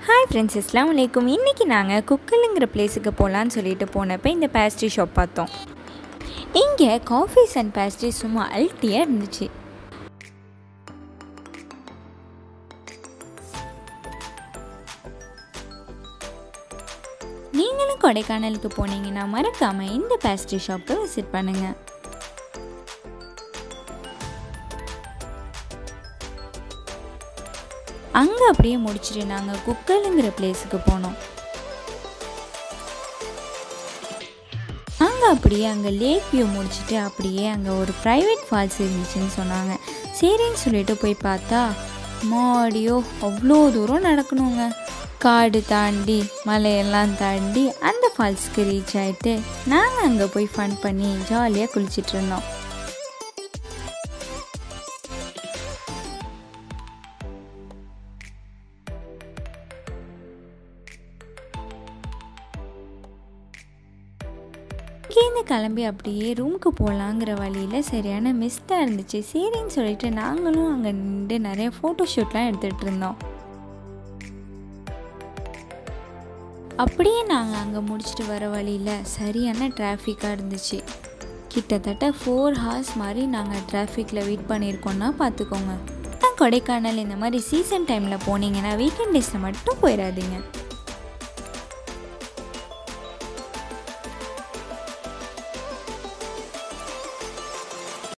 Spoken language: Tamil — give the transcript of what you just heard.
ஹாய் ஃப்ரெண்ட்ஸ் அஸ்லாம் வலைக்கும் இன்றைக்கி நாங்கள் குக்கலுங்கிற பிளேஸுக்கு போகலான்னு சொல்லிட்டு போனப்போ இந்த பேஸ்ட்ரி ஷாப் பார்த்தோம் இங்கே காஃபீஸ் அண்ட் பேஸ்ட்ரி சும்மா அல்ட்டியாக இருந்துச்சு நீங்களும் கொடைக்கானலுக்கு போனீங்கன்னா மறக்காமல் இந்த பேஸ்ட்ரி ஷாப்பை விசிட் பண்ணுங்கள் அங்கே அப்படியே முடிச்சுட்டு நாங்கள் குக்கலுங்கிற பிளேஸுக்கு போனோம் நாங்கள் அப்படியே அங்கே லேக் வியூ முடிச்சுட்டு அப்படியே அங்கே ஒரு ப்ரைவேட் ஃபால்ஸ் இருந்துச்சுன்னு சொன்னாங்க சரின்னு சொல்லிட்டு போய் பார்த்தா மாடியோ அவ்வளோ தூரம் நடக்கணுங்க காடு தாண்டி மலையெல்லாம் தாண்டி அந்த ஃபால்ஸ்க்கு ரீச் ஆகிட்டு நாங்கள் அங்கே போய் ஃபன் பண்ணி ஜாலியாக குளிச்சிட்டு இருந்தோம் இங்கேருந்து கிளம்பி அப்படியே ரூமுக்கு போகலாங்கிற வழியில் சரியான மிஸ்டாக இருந்துச்சு சரின்னு சொல்லிட்டு நாங்களும் அங்கே நின்று நிறைய ஃபோட்டோ ஷூட்லாம் எடுத்துகிட்டு இருந்தோம் அப்படியே நாங்கள் அங்கே முடிச்சுட்டு வர வழியில் சரியான டிராஃபிக்காக இருந்துச்சு கிட்டத்தட்ட ஃபோர் ஹார்ஸ் மாதிரி நாங்கள் டிராஃபிக்கில் வெயிட் பண்ணியிருக்கோன்னா பார்த்துக்கோங்க கொடைக்கானல் இந்த மாதிரி சீசன் டைமில் போனீங்கன்னா வீக்கெண்ட் டேஸில் மட்டும் போயிடாதீங்க